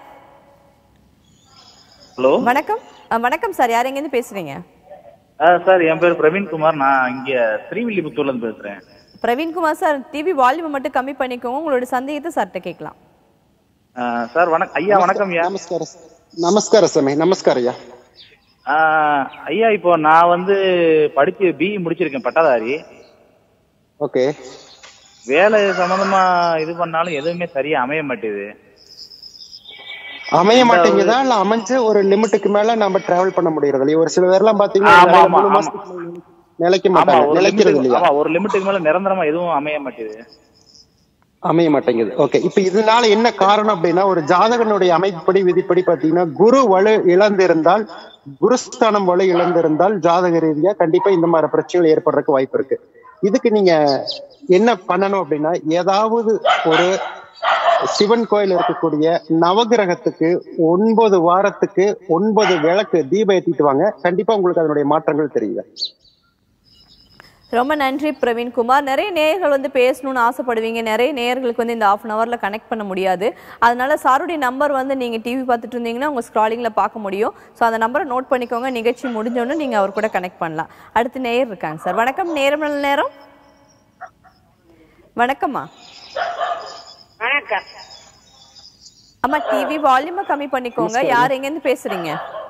ஹலோ வணக்கம் அஹ், வணக்கம் சார் யார் எங்கேருந்து பேசுறீங்க சார் என் பேர் பிரவீன்குமார் நான் இங்க ஸ்ரீவில்லிபுத்தூர்ல இருந்து பேசுறேன் பிரவீன்குமார் சார் டிவி வால்யூமை மட்டும் கம்மி பண்ணிக்கோங்க உங்களோட சந்தேகத்தை சார்கிட்ட கேட்கலாம் ஆ, சார் வணக்கம் ஐயா வணக்கம் ஐயா நமஸ்காரம் நமஸ்காரம் சாமி நமஸ்காரம் ஐயா ஆ, ஐயா இப்போ நான் வந்து படிச்சு பிஇ முடிச்சிருக்கேன் பட்டாதாரி ஓகே வேலை சம்பந்தமா இது பண்ணாலும் எதுவுமே சரியா அமைய மாட்டேது அமைய மாட்டேங்குதா இல்ல அமைஞ்சு ஒரு லிமிட்டுக்கு மேல நம்ம டிராவல் பண்ண முடியறது இல்லையா ஒரு சில பேர்லாம் பாத்தீங்கன்னா ஆமா, வேலையில ஆமா, மூணு ஆமா. மாசத்துக்கு நிலைக்க ஆமா மாட்டாங்க ஒரு நிலைக்கிறது லிமிட் இல்லையா ஆமா ஒரு லிமிட்டுக்கு மேல நிரந்தரமா எதுவும் அமைய மாட்டேது அமைய மாட்டேங்குது ஓகே இப்ப இதனால என்ன காரணம் அப்படின்னா ஒரு ஜாதகனுடைய அமைப்புப்படி விதிப்படி பாத்தீங்கன்னா குரு வலு இழந்திருந்தால் குருஸ்தானம் வலு இழந்திருந்தால் ஜாதக ரீதியா கண்டிப்பா இந்த மாதிரி பிரச்சனைகள் ஏற்படுறதுக்கு வாய்ப்பு இருக்கு இதுக்கு நீங்க என்ன பண்ணணும் அப்படின்னா ஏதாவது ஒரு சிவன் கோயில் இருக்கக்கூடிய நவகிரகத்துக்கு ஒன்பது வாரத்துக்கு ஒன்பது விளக்கு தீபம் ஏத்திட்டு வாங்க கண்டிப்பா உங்களுக்கு அதனுடைய மாற்றங்கள் தெரியும் ரொம்ப நன்றி பிரவீன்குமார் நிறைய நேயர்கள் வந்து பேசணும்னு ஆசைப்படுவீங்க நிறைய நேயர்களுக்கு வந்து இந்த ஆஃப் அன் ஹவரில் கனெக்ட் பண்ண முடியாது அதனால சாருடைய நம்பர் வந்து நீங்கள் டிவி பார்த்துட்டு இருந்தீங்கன்னா உங்கள் ஸ்க்ராலிங்கில் பார்க்க முடியும் ஸோ அந்த நம்பரை நோட் பண்ணிக்கோங்க நிகழ்ச்சி முடிஞ்சோன்னு நீங்கள் அவர் கூட கனெக்ட் பண்ணலாம் அடுத்து நேயர் இருக்காங்க சார் வணக்கம் நேரம் நல்ல நேரம் வணக்கம்மா வணக்கம் அம்மா டிவி வால்யூமை கம்மி பண்ணிக்கோங்க யார் எங்கேருந்து பேசுறீங்க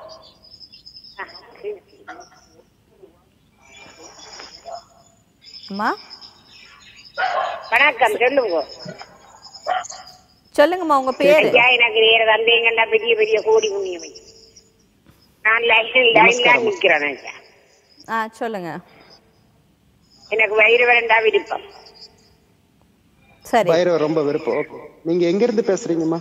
அம்மா வணக்கம் சொல்லுங்க சொல்லுங்கம்மா உங்க பேரு ஐயா எனக்கு வேற வந்தீங்கன்னா பெரிய பெரிய கோடி புண்ணியம் ஐயா. நான் லைன் லைன்ல நிக்கிறேன் ஐயா ஆ சொல்லுங்க எனக்கு வயிறு வரண்டா விருப்பம் சரி பைரவர் ரொம்ப விருப்பம் ஓகே நீங்க எங்க இருந்து பேசுறீங்கம்மா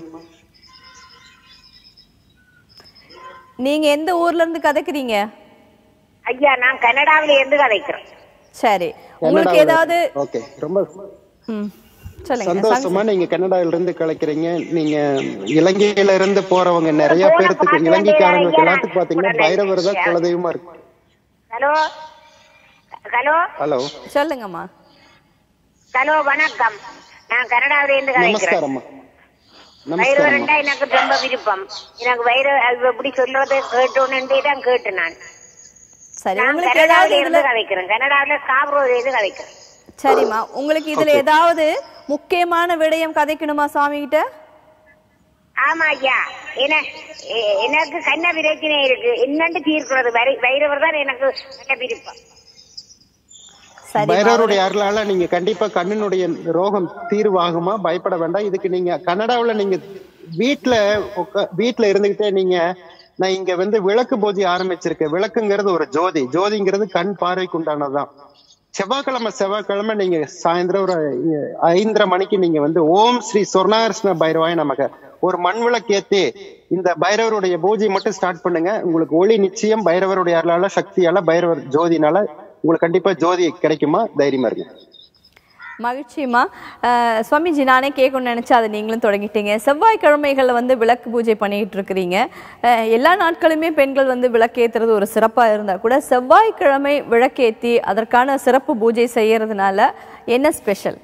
நீங்க எந்த ஊர்ல இருந்து கதைக்கிறீங்க ஐயா நான் கனடாவில இருந்து கதைக்கிறேன் சரி உங்களுக்கு ஏதாவது ஓகே ரொம்ப ம், சொல்லுங்க சந்தோஷமா நீங்க கனடாவில இருந்து கலைக்கிறீங்க நீங்க இலங்கையில இருந்து போறவங்க நிறைய பேர்த்துக்கு இலங்கைக்காரங்களுக்கு எல்லாத்துக்கும் பாத்தீங்கன்னா பைரவர் தான் குலதெய்வமா இருக்கு ஹலோ ஹலோ ஹலோ சொல்லுங்கம்மா ஹலோ வணக்கம் நான் கனடாவில இருந்து கதைக்கிறேன் நமஸ்காரம்மா வயிறு நமஸ்காரம்மா வரண்டா எனக்கு ரொம்ப விருப்பம் எனக்கு வயிறு அது எப்படி சொல்றது கேட்டோன்னு தான் கேட்டு நான் சரி நான் உங்களுக்கு ஏதாவது கனடாவில இதுல இருந்து கதைக்கிறேன் கனடாவில ஸ்காப்ரோல இருந்து கதைக்கிறேன் சரிம்மா உங்களுக்கு இதுல ஏதாவது முக்கியமான விடயம் கதைக்கணுமா சுவாமி கிட்ட ஆமா ஐயா என எ- எனக்கு கண்ண பிரச்சனை இருக்கு என்னன்னு தீர்க்கிறது வரை- வைரவர் தான் எனக்கு நல்ல விருப்பம் சரி பைரவருடைய அருளால நீங்க கண்டிப்பா கண்ணினுடைய ரோகம் தீர்வாகுமா பயப்பட வேண்டாம் இதுக்கு நீங்க கனடாவுல நீங்க வீட்ல உக்கா- வீட்ல இருந்துகிட்டே நீங்க நான் இங்க வந்து விளக்கு பூஜை ஆரம்பிச்சிருக்கேன் விளக்குங்கிறது ஒரு ஜோதி ஜோதிங்கிறது கண் பார்வைக்கு உண்டானதுதான் செவ்வாய்க்கிழமை செவ்வாய்க்கிழமை நீங்க சாயந்தரம் ஒரு ஐந்தரை மணிக்கு நீங்க வந்து ஓம் ஸ்ரீ சொர்ணாகிருஷ்ண பைரவாய நமக்கு ஒரு மண் விளக்கேத்தி இந்த பைரவருடைய பூஜை மட்டும் ஸ்டார்ட் பண்ணுங்க உங்களுக்கு ஒளி நிச்சயம் பைரவருடைய அருளால சக்தியால பைரவர் ஜோதினால உங்களுக்கு கண்டிப்பா ஜோதி கிடைக்குமா தைரியமா இருங்க மகிழ்ச்சிமா அஹ், சுவாமிஜி நானே கேட்கணும்னு நினைச்சா அதை நீங்களும் தொடங்கிட்டீங்க செவ்வாய்க்கிழமைகளில் வந்து விளக்கு பூஜை பண்ணிட்டு இருக்கிறீங்க அஹ், எல்லா நாட்களுமே பெண்கள் வந்து விளக்கேத்துறது ஒரு சிறப்பா இருந்தா கூட செவ்வாய்க்கிழமை விளக்கேத்தி அதற்கான சிறப்பு பூஜை செய்யறதுனால என்ன ஸ்பெஷல்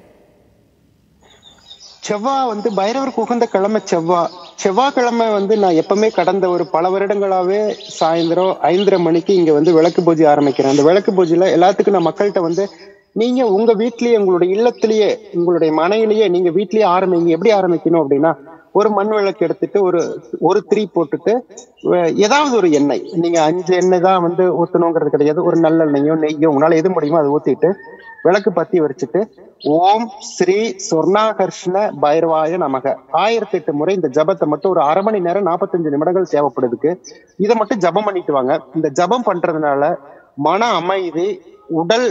செவ்வாய் வந்து பைரவருக்கு உகந்த கிழமை செவ்வாய் செவ்வாய்க்கிழமை வந்து நான் எப்பவுமே கடந்த ஒரு பல வருடங்களாவே சாயந்தரம் ஐந்தரை மணிக்கு இங்க வந்து விளக்கு பூஜை ஆரம்பிக்கிறேன் அந்த விளக்கு பூஜையில எல்லாத்துக்கும் நான் மக்கள்கிட்ட வந்து நீங்க உங்க வீட்லயே உங்களுடைய இல்லத்திலேயே உங்களுடைய மனையிலேயே நீங்க வீட்லயே ஆரம்பிங்க எப்படி ஆரம்பிக்கணும் அப்படின்னா ஒரு மண் விளக்கு எடுத்துட்டு ஒரு ஒரு திரி போட்டுட்டு அஹ், ஏதாவது ஒரு எண்ணெய் நீங்க அஞ்சு எண்ணெய் தான் வந்து ஊத்தணுங்கிறது கிடையாது ஒரு நல்லெண்ணெயோ நெய்யோ உங்களால எது முடியுமோ அதை ஊத்திட்டு விளக்கு பத்தி வச்சுட்டு ஓம் ஸ்ரீ சொர்ணாகர்ஷ்ண பைரவாய நமக ஆயிரத்தி எட்டு முறை இந்த ஜபத்தை மட்டும் ஒரு அரை மணி நேரம் நாற்பத்தஞ்சு நிமிடங்கள் தேவைப்படுதுக்கு இதை மட்டும் ஜபம் பண்ணிட்டு வாங்க இந்த ஜபம் பண்றதுனால மன அமைதி உடல்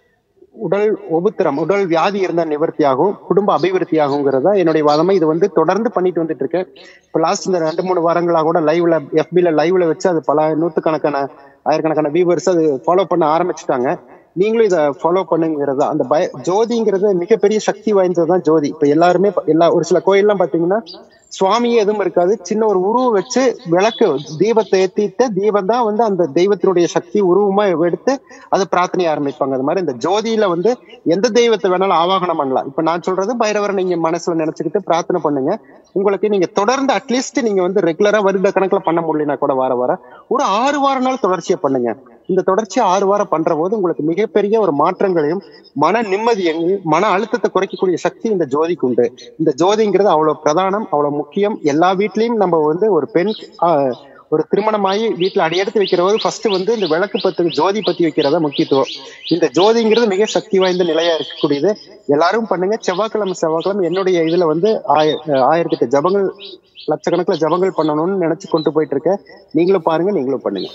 உடல் உபத்திரம் உடல் வியாதி இருந்தா நிவர்த்தி ஆகும் குடும்ப அபிவிருத்தி ஆகுங்கிறதா என்னுடைய வாதமா இது வந்து தொடர்ந்து பண்ணிட்டு வந்துட்டு இருக்கேன் இப்ப லாஸ்ட் இந்த ரெண்டு மூணு வாரங்களா கூட லைவ்ல எஃபில லைவ்ல வச்சு அது பல நூத்துக்கணக்கான ஆயிரக்கணக்கான வியூவர்ஸ் அது ஃபாலோ பண்ண ஆரம்பிச்சுட்டாங்க நீங்களும் இதை ஃபாலோ பண்ணுங்கிறது அந்த பய ஜோதிங்கிறது மிகப்பெரிய சக்தி வாய்ந்ததுதான் ஜோதி இப்ப எல்லாருமே ப- எல்லா ஒரு சில கோயில்லாம் பாத்தீங்கன்னா சுவாமியே எதுவும் இருக்காது சின்ன ஒரு உருவம் வச்சு விளக்கு தீபத்தை ஏத்திட்டு தீபம் தான் வந்து அந்த தெய்வத்தினுடைய சக்தி உருவமா எடுத்து அது பிரார்த்தனை ஆரம்பிப்பாங்க அது மாதிரி இந்த ஜோதியில வந்து எந்த தெய்வத்தை வேணாலும் ஆவாகனம் பண்ணலாம் இப்ப நான் சொல்றது பைரவரை நீங்க மனசுல நினைச்சுக்கிட்டு பிரார்த்தனை பண்ணுங்க உங்களுக்கு நீங்க தொடர்ந்து அட்லீஸ்ட் நீங்க வந்து ரெகுலரா வருட கணக்குல பண்ண முடியலனா கூட வார வாரம் ஒரு ஆறு வார நாள் தொடர்ச்சியா பண்ணுங்க இந்த தொடர்ச்சியா ஆறு வாரம் பண்ற போது உங்களுக்கு மிகப்பெரிய ஒரு மாற்றங்களையும் மன நிம்மதியையும் மன அழுத்தத்தை குறைக்கக்கூடிய சக்தி இந்த ஜோதிக்கு உண்டு இந்த ஜோதிங்கிறது அவ்வளவு பிரதானம் அவ்வளவு முக்கியம் எல்லா வீட்லயும் நம்ம வந்து ஒரு பெண் ஆஹ், ஒரு திருமணமாகி வீட்டுல அடியெடுத்து வைக்கிற போது ஃபர்ஸ்ட் வந்து இந்த விளக்கு பத்து ஜோதி பத்தி வைக்கிறதா முக்கியத்துவம் இந்த ஜோதிங்கிறது மிக சக்தி வாய்ந்த நிலையா இருக்கக்கூடியது எல்லாரும் பண்ணுங்க செவ்வாய்க்கிழமை செவ்வாய்க்கிழமை என்னுடைய இதுல வந்து ஆய ஆயிரத்தி எட்டு ஜபங்கள் லட்சக்கணக்குல ஜபங்கள் பண்ணணும்னு நினைச்சு கொண்டு போயிட்டு இருக்கேன் நீங்களும் பாருங்க நீங்களும் பண்ணுங்க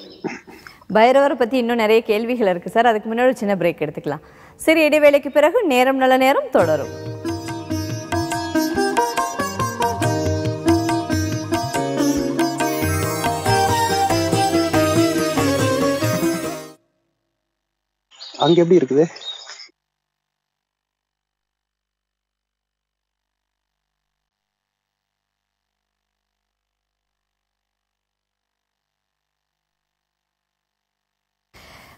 பைரவரை பத்தி இன்னும் நிறைய கேள்விகள் இருக்கு சார் அதுக்கு முன்னாடி ஒரு சின்ன பிரேக் எடுத்துக்கலாம் சரி இடைவேளைக்கு பிறகு நேரம் நல்ல நேரம் தொடரும் அங்க எப்படி இருக்குது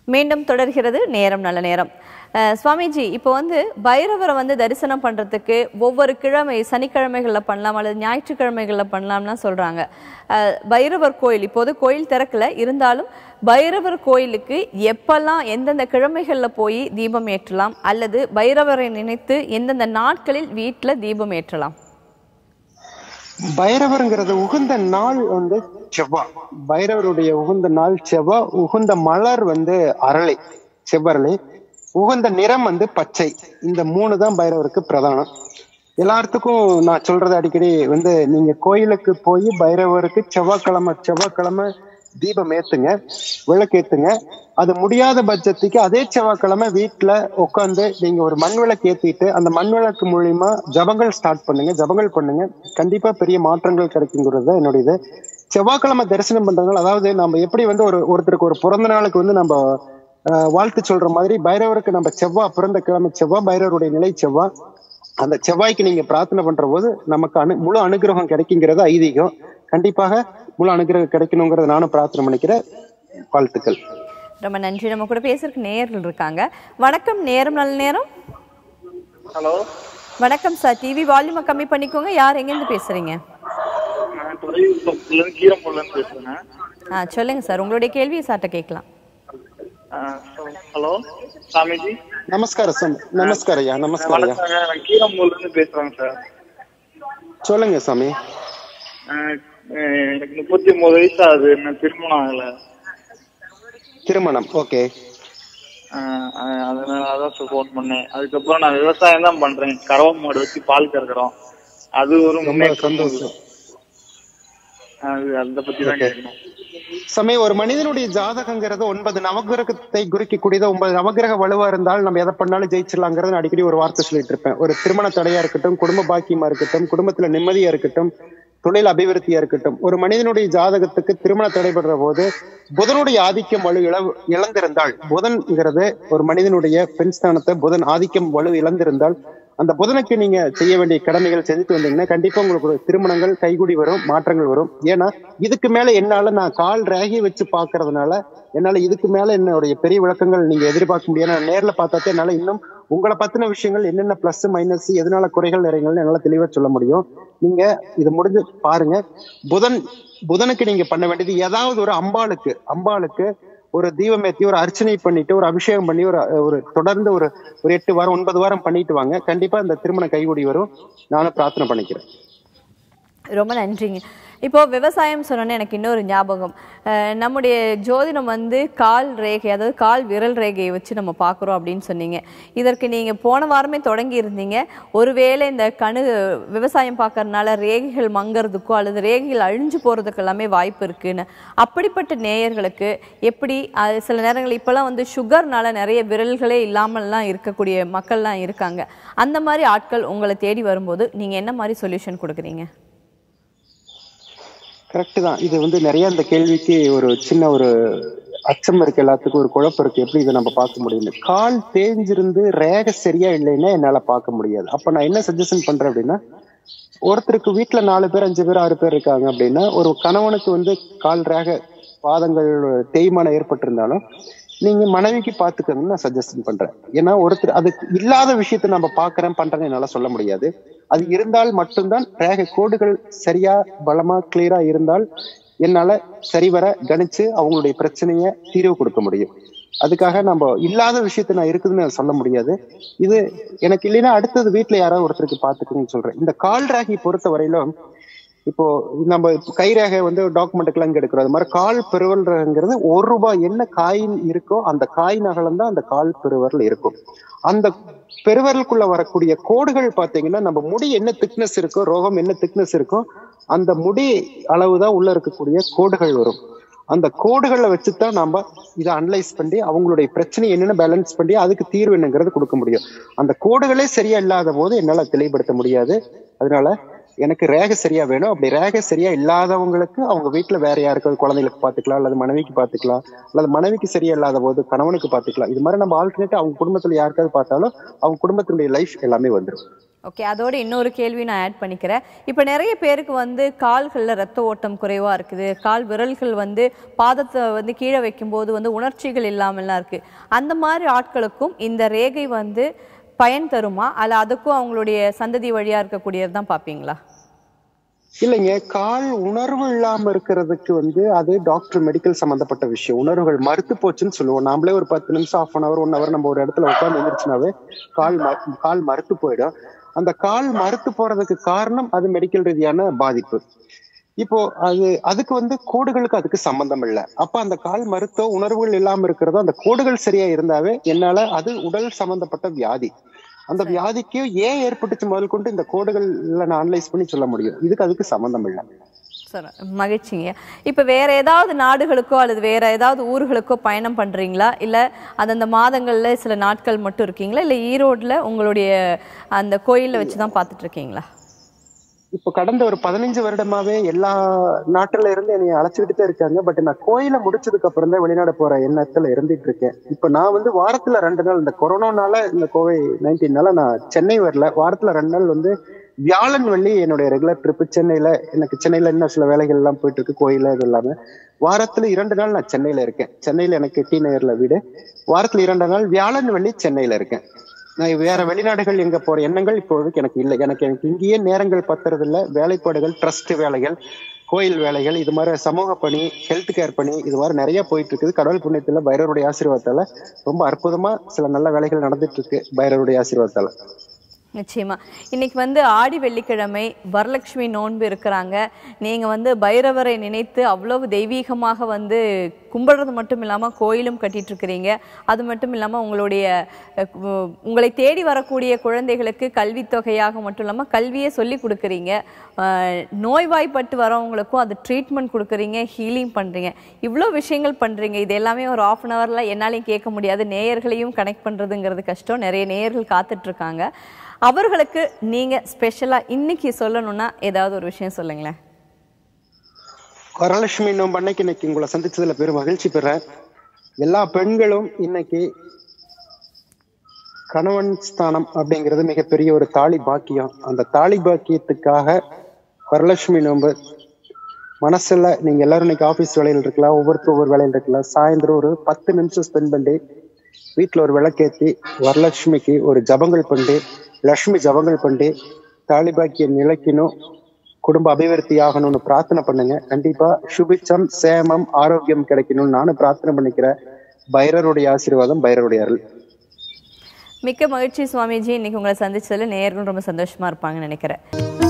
மீண்டும் தொடர்கிறது நேரம் நல்ல நேரம் அஹ், சுவாமிஜி இப்போ வந்து பைரவரை வந்து தரிசனம் பண்றதுக்கு ஒவ்வொரு கிழமை சனிக்கிழமைகளில் பண்ணலாம் அல்லது ஞாயிற்றுக்கிழமைகளில் பண்ணலாம்லாம் சொல்றாங்க அஹ், பைரவர் கோயில் இப்போது கோயில் திறக்கல இருந்தாலும் பைரவர் கோயிலுக்கு எப்பெல்லாம் எந்தெந்த கிழமைகளில் போய் தீபம் ஏற்றலாம் அல்லது பைரவரை நினைத்து எந்தெந்த நாட்களில் வீட்டில் தீபம் ஏற்றலாம் பைரவருங்கிறது உகுந்த நாள் வந்து செவ்வாய் பைரவருடைய உகுந்த நாள் செவ்வாய் உகுந்த மலர் வந்து அரளை செவ்வரளை உகந்த நிறம் வந்து பச்சை இந்த மூணு தான் பைரவருக்கு பிரதானம் எல்லாத்துக்கும் நான் சொல்றது அடிக்கடி வந்து நீங்க கோயிலுக்கு போய் பைரவருக்கு செவ்வாய்க்கிழமை செவ்வாய்க்கிழமை தீபம் ஏத்துங்க விளக்கேத்துங்க அது முடியாத பட்சத்துக்கு அதே செவ்வாய்க்கிழமை வீட்டுல உட்காந்து நீங்க ஒரு மண் விளக்கு ஏத்திட்டு அந்த மண் விளக்கு மூலியமா ஜபங்கள் ஸ்டார்ட் பண்ணுங்க ஜபங்கள் பண்ணுங்க கண்டிப்பா பெரிய மாற்றங்கள் கிடைக்குங்கிறது தான் என்னுடைய இது செவ்வாய்க்கிழமை தரிசனம் பண்றதுனால அதாவது நம்ம எப்படி வந்து ஒரு ஒருத்தருக்கு ஒரு பிறந்த நாளுக்கு வந்து நம்ம ஆஹ், வாழ்த்து சொல்ற மாதிரி பைரவருக்கு நம்ம செவ்வாய் பிறந்த கிழமை செவ்வாய் பைரவருடைய நிலை செவ்வாய் அந்த செவ்வாய்க்கு நீங்க பிரார்த்தனை பண்ற போது நமக்கு அனு முழு அனுகிரகம் கிடைக்குங்கிறது ஐதீகம் கண்டிப்பாக முழு அனுகிரகம் கிடைக்கணுங்கிறத நானும் பிரார்த்தனை பண்ணிக்கிறேன் வாழ்த்துக்கள் ரொம்ப நன்றி நம்ம கூட பேசுறதுக்கு நேயர்கள் இருக்காங்க வணக்கம் நேரம் நல்ல நேரம் ஹலோ வணக்கம் சார் டிவி வால்யூமை கம்மி பண்ணிக்கோங்க யார் எங்கேருந்து பேசுறீங்க நான் துறையூர்லேருந்து கீரம்பூர்லேருந்து பேசுகிறேங்க ஆ சொல்லுங்க சார் உங்களுடைய கேள்வியை சார்ட்ட கேட்கலாம் ஹலோ சாமிஜி நமஸ்காரம் சாமி நமஸ்காரம் ஐயா நமஸ்காரம் ஐயா வணக்கங்க நான் கீரம்பூர்லேருந்து பேசுகிறேங்க சார் சொல்லுங்க சாமி அஹ், அஹ், எனக்கு முப்பத்தி ஒன்பது வயசு ஆகுது இன்னும் திருமணம் ஆகலை திருமணம் ஓகே அஹ், அஹ், அதனால அதான் சார் ஃபோன் பண்ணேன் அதுக்கப்புறம் நான் விவசாயம் தான் பண்றேன் கறவை மாடு வச்சு பால் கறக்குறோம் அது ஒரு ரொம்ப முன்னேற்றம் சந்தோஷம் அது அதை பத்தி தான் கேட்கணும் சாமி ஒரு மனிதனுடைய ஜாதகங்கிறது ஒன்பது நவகிரகத்தை குறிக்கக்கூடியது ஒன்பது நவகிரக வலுவா இருந்தால் நம்ம எதை பண்ணாலும் ஜெயிச்சிடலாங்கிறது நான் அடிக்கடி ஒரு வார்த்தை சொல்லிட்டு இருப்பேன் ஒரு திருமண தடையா இருக்கட்டும் குடும்ப பாக்கியமா இருக்கட்டும் குடும்பத்துல நிம்மதியா இருக்கட்டும் தொழில் அபிவிருத்தியா இருக்கட்டும் ஒரு மனிதனுடைய ஜாதகத்துக்கு திருமண தடைபடுற போது புதனுடைய ஆதிக்கம் வலு இழ இழந்திருந்தால் புதன்ங்கிறது ஒரு மனிதனுடைய பெண் ஸ்தானத்தை புதன் ஆதிக்கம் வலு இழந்திருந்தால் அந்த புதனுக்கு நீங்க செய்ய வேண்டிய கடமைகள் செஞ்சுட்டு வந்தீங்கன்னா கண்டிப்பா உங்களுக்கு ஒரு திருமணங்கள் கைகூடி வரும் மாற்றங்கள் வரும் ஏன்னா இதுக்கு மேல என்னால நான் கால் ரேகி வச்சு பாக்குறதுனால என்னால இதுக்கு மேல என்னுடைய பெரிய விளக்கங்கள் நீங்க எதிர்பார்க்க முடியாது நான் நேர்ல பார்த்தாத்தே என்னால இன்னும் உங்களை பத்தின விஷயங்கள் என்னென்ன பிளஸ் மைனஸ் எதனால குறைகள் நிறைகள் என்னால தெளிவா சொல்ல முடியும் நீங்க இது முடிஞ்சு பாருங்க புதன் புதனுக்கு நீங்க பண்ண வேண்டியது ஏதாவது ஒரு அம்பாளுக்கு அம்பாளுக்கு ஒரு தீபம் ஏத்தி ஒரு அர்ச்சனை பண்ணிட்டு ஒரு அபிஷேகம் பண்ணி ஒரு ஒரு தொடர்ந்து ஒரு ஒரு எட்டு வாரம் ஒன்பது வாரம் பண்ணிட்டு வாங்க கண்டிப்பா இந்த திருமணம் கைகூடி வரும் நானும் பிரார்த்தனை பண்ணிக்கிறேன் ரொம்ப நன்றிங்க இப்போ விவசாயம் சொன்னோன்னே எனக்கு இன்னொரு ஞாபகம் அஹ் நம்முடைய ஜோதிடம் வந்து கால் ரேகை அதாவது கால் விரல் ரேகையை வச்சு நம்ம பார்க்குறோம் அப்படின்னு சொன்னீங்க இதற்கு நீங்கள் போன வாரமே தொடங்கி இருந்தீங்க ஒருவேளை இந்த கணு விவசாயம் பார்க்கறதுனால ரேகைகள் மங்கறதுக்கோ அல்லது ரேகைகள் அழிஞ்சு போகிறதுக்கு எல்லாமே வாய்ப்பு இருக்குன்னு அப்படிப்பட்ட நேயர்களுக்கு எப்படி அது சில நேரங்கள் இப்போல்லாம் வந்து சுகர்னால நிறைய விரல்களே இல்லாமல்லாம் இருக்கக்கூடிய மக்கள்லாம் இருக்காங்க அந்த மாதிரி ஆட்கள் உங்களை தேடி வரும்போது நீங்கள் என்ன மாதிரி சொல்யூஷன் கொடுக்குறீங்க கரெக்ட் தான் இது வந்து நிறைய இந்த கேள்விக்கு ஒரு சின்ன ஒரு அச்சம் இருக்கு எல்லாத்துக்கும் ஒரு குழப்பம் இருக்கு எப்படி இதை நம்ம பார்க்க முடியும்னு கால் தேஞ்சிருந்து ரேக சரியா இல்லைன்னா என்னால பார்க்க முடியாது அப்ப நான் என்ன சஜஷன் பண்றேன் அப்படின்னா ஒருத்தருக்கு வீட்டுல நாலு பேர் அஞ்சு பேர் ஆறு பேர் இருக்காங்க அப்படின்னா ஒரு கணவனுக்கு வந்து கால் ரேக பாதங்கள் தேய்மானம் ஏற்பட்டிருந்தாலும் நீங்க மனைவிக்கு பாத்துக்கணும்னு நான் சஜஷன் பண்றேன் ஏன்னா ஒருத்தர் அது இல்லாத விஷயத்த நம்ம பாக்குறேன் பண்றேன்னு என்னால சொல்ல முடியாது அது இருந்தால் மட்டும்தான் ரேகை கோடுகள் சரியா பலமா கிளியரா இருந்தால் என்னால சரிவர கணிச்சு அவங்களுடைய பிரச்சனைய தீர்வு கொடுக்க முடியும் அதுக்காக நம்ம இல்லாத விஷயத்த நான் இருக்குதுன்னு நான் சொல்ல முடியாது இது எனக்கு இல்லைன்னா அடுத்தது வீட்டுல யாராவது ஒருத்தருக்கு பாத்துக்கணும்னு சொல்றேன் இந்த கால் ராகி பொறுத்த வரையிலும் இப்போ நம்ம கை ரேகை வந்து டாக்குமெண்ட்டுக்கு எல்லாம் எடுக்கிறோம் அது மாதிரி கால் பெருவல்ங்கிறது ஒரு ரூபாய் என்ன காயின் இருக்கோ அந்த காயின் அகலம் தான் அந்த கால் பெருவரல் இருக்கும் அந்த பெருவரலுக்குள்ள வரக்கூடிய கோடுகள் பாத்தீங்கன்னா நம்ம முடி என்ன திக்னஸ் இருக்கோ ரோகம் என்ன திக்னஸ் இருக்கோ அந்த முடி அளவு தான் உள்ள இருக்கக்கூடிய கோடுகள் வரும் அந்த கோடுகளை வச்சுதான் நம்ம இதை அனலைஸ் பண்ணி அவங்களுடைய பிரச்சனை என்னென்ன பேலன்ஸ் பண்ணி அதுக்கு தீர்வு என்னங்கிறது கொடுக்க முடியும் அந்த கோடுகளே சரியா இல்லாத போது என்னால தெளிவுபடுத்த முடியாது அதனால எனக்கு ரேகை சரியா வேணும் அப்படி ரேகை சரியா இல்லாதவங்களுக்கு அவங்க வீட்டுல வேற யாருக்காவது குழந்தைகளுக்கு பாத்துக்கலாம் அல்லது மனைவிக்கு பாத்துக்கலாம் அல்லது மனைவிக்கு சரியா இல்லாத போது கணவனுக்கு பாத்துக்கலாம் இது மாதிரி நம்ம ஆல்டர்னேட் அவங்க குடும்பத்துல யாருக்காவது பார்த்தாலும் அவங்க குடும்பத்தினுடைய லைஃப் எல்லாமே வந்துடும் ஓகே அதோட இன்னொரு கேள்வி நான் ஆட் பண்ணிக்கிறேன் இப்போ நிறைய பேருக்கு வந்து கால்களில் ரத்த ஓட்டம் குறைவாக இருக்குது கால் விரல்கள் வந்து பாதத்தை வந்து கீழே வைக்கும்போது வந்து உணர்ச்சிகள் இல்லாமல்லாம் இருக்குது அந்த மாதிரி ஆட்களுக்கும் இந்த ரேகை வந்து பயன் தருமா அல்ல அதுக்கும் அவங்களுடைய சந்ததி வழியாக இருக்கக்கூடியது தான் பார்ப்பீங்களா இல்லைங்க கால் உணர்வு இல்லாம இருக்கிறதுக்கு வந்து அது டாக்டர் மெடிக்கல் சம்பந்தப்பட்ட விஷயம் உணர்வுகள் மறுத்து போச்சுன்னு சொல்லுவோம் நாமளே ஒரு பத்து நிமிஷம் half an hour one hour நம்ம ஒரு இடத்துல உட்கார்ந்து எழுந்திரிச்சுனாவே கால் ம- கால் மறுத்து போயிடும் அந்த கால் மறுத்து போறதுக்கு காரணம் அது மெடிக்கல் ரீதியான பாதிப்பு இப்போ அது அதுக்கு வந்து கோடுகளுக்கு அதுக்கு சம்பந்தம் இல்லை அப்ப அந்த கால் மருத்துவ உணர்வுகள் இல்லாம இருக்கிறதோ அந்த கோடுகள் சரியா இருந்தாவே என்னால அது உடல் சம்பந்தப்பட்ட வியாதி அந்த வியாதிக்கு ஏன் ஏற்பட்டுச்சு முதல் கொண்டு இந்த கோடுகள்ல நான் அனலைஸ் பண்ணி சொல்ல முடியும் இதுக்கு அதுக்கு சம்பந்தம் இல்லை சரி மகிழ்ச்சிங்க இப்போ வேற ஏதாவது நாடுகளுக்கோ அல்லது வேற ஏதாவது ஊர்களுக்கோ பயணம் பண்றீங்களா இல்ல அந்தந்த மாதங்கள்ல சில நாட்கள் மட்டும் இருக்கீங்களா இல்ல ஈரோட்ல உங்களுடைய அந்த கோயில்ல வச்சு தான் பார்த்துட்டு இருக்கீங்களா இப்போ கடந்த ஒரு பதினஞ்சு வருடமாவே எல்லா நாட்டுல இருந்து என்னை அழைச்சிக்கிட்டு தான் இருக்காங்க பட் நான் கோயில முடிச்சதுக்கு அப்புறம் தான் வெளிநாடு போற எண்ணத்துல இருந்துட்டு இருக்கேன் இப்போ நான் வந்து வாரத்துல ரெண்டு நாள் இந்த கொரோனானால இந்த கோவை நைன்டீன்னால நான் சென்னை வரல வாரத்துல ரெண்டு நாள் வந்து வியாழன் வெள்ளி என்னுடைய ரெகுலர் ட்ரிப்பு சென்னையில எனக்கு சென்னையில இன்னும் சில வேலைகள் எல்லாம் போயிட்டு இருக்கு கோயில இது எல்லாமே வாரத்துல இரண்டு நாள் நான் சென்னையில இருக்கேன் சென்னையில எனக்கு டி நகர்ல வீடு வாரத்துல இரண்டு நாள் வியாழன் வெள்ளி சென்னையில இருக்கேன் நான் வேற வெளிநாடுகள் எங்க போற எண்ணங்கள் இப்போதைக்கு எனக்கு இல்லை எனக்கு எனக்கு இங்கேயே நேரங்கள் பத்துறது இல்ல வேலைப்பாடுகள் ட்ரஸ்ட் வேலைகள் கோயில் வேலைகள் இது மாதிரி சமூக பணி ஹெல்த் கேர் பணி இது மாதிரி நிறைய போயிட்டு இருக்குது கடவுள் புண்ணியத்துல பைரவருடைய ஆசீர்வாதத்தால ரொம்ப அற்புதமா சில நல்ல வேலைகள் நடந்துட்டு இருக்கு பைரவருடைய ஆசீர்வாதத்தால நிச்சயமா இன்னைக்கு வந்து ஆடி வெள்ளிக்கிழமை வரலட்சுமி நோன்பு இருக்கிறாங்க நீங்க வந்து பைரவரை நினைத்து அவ்வளவு தெய்வீகமாக வந்து கும்பிடுறது மட்டும் இல்லாம கோயிலும் கட்டிட்டு இருக்கிறீங்க அது மட்டும் இல்லாம உங்களுடைய அஹ், கு- உங்களை தேடி வரக்கூடிய குழந்தைகளுக்கு கல்வித் தொகையாக மட்டும் இல்லாம கல்வியை சொல்லி கொடுக்குறீங்க அஹ், நோய்வாய்ப்பட்டு வரவங்களுக்கும் அது ட்ரீட்மெண்ட் கொடுக்குறீங்க ஹீலிங் பண்றீங்க இவ்வளோ விஷயங்கள் பண்றீங்க இது எல்லாமே ஒரு ஆஃப் அன் ஹவர்ல என்னாலையும் கேட்க முடியாது நேயர்களையும் கனெக்ட் பண்றதுங்கிறது கஷ்டம் நிறைய நேயர்கள் காத்துட்டு இருக்காங்க அவர்களுக்கு நீங்க ஸ்பெஷலா இன்னைக்கு சொல்லணும்னா ஏதாவது ஒரு விஷயம் சொல்லுங்களேன் வரலட்சுமி நோம்பு அன்னைக்கு இன்னைக்கு உங்களை சந்திச்சதுல பெரும் மகிழ்ச்சி பெறேன் எல்லா பெண்களும் இன்னைக்கு கணவன் ஸ்தானம் அப்படிங்கிறது மிகப்பெரிய ஒரு தாலி பாக்கியம் அந்த தாலி பாக்கியத்துக்காக வரலட்சுமி நோன்பு மனசுல நீங்க எல்லாரும் இன்னைக்கு ஆபீஸ் வேலையில் இருக்கலாம் ஒவ்வொருத்தரும் ஒவ்வொரு வேலையில் இருக்கலாம் சாயந்தரம் ஒரு பத்து நிமிஷம் ஸ்பெண்ட் பண்ணி வீட்டுல ஒரு விளக்கேத்தி வரலட்சுமிக்கு ஒரு ஜபங்கள் பண்ணி லட்சுமி ஜபங்கள் பண்ணி தாலி பாக்கியம் நிலைக்கணும் குடும்ப அபிவிருத்தி ஆகணும்னு பிரார்த்தனை பண்ணுங்க கண்டிப்பா சுபிச்சம் சேமம் ஆரோக்கியம் கிடைக்கணும்னு நானும் பிரார்த்தனை பண்ணிக்கிறேன் பைரருடைய ஆசீர்வாதம் பைரருடைய அருள் மிக்க மகிழ்ச்சி சுவாமிஜி இன்னைக்கு உங்களை சந்திச்சதுல நேயர்கள் ரொம்ப சந்தோஷமா இருப்பாங்கன்னு நினைக்கிறேன்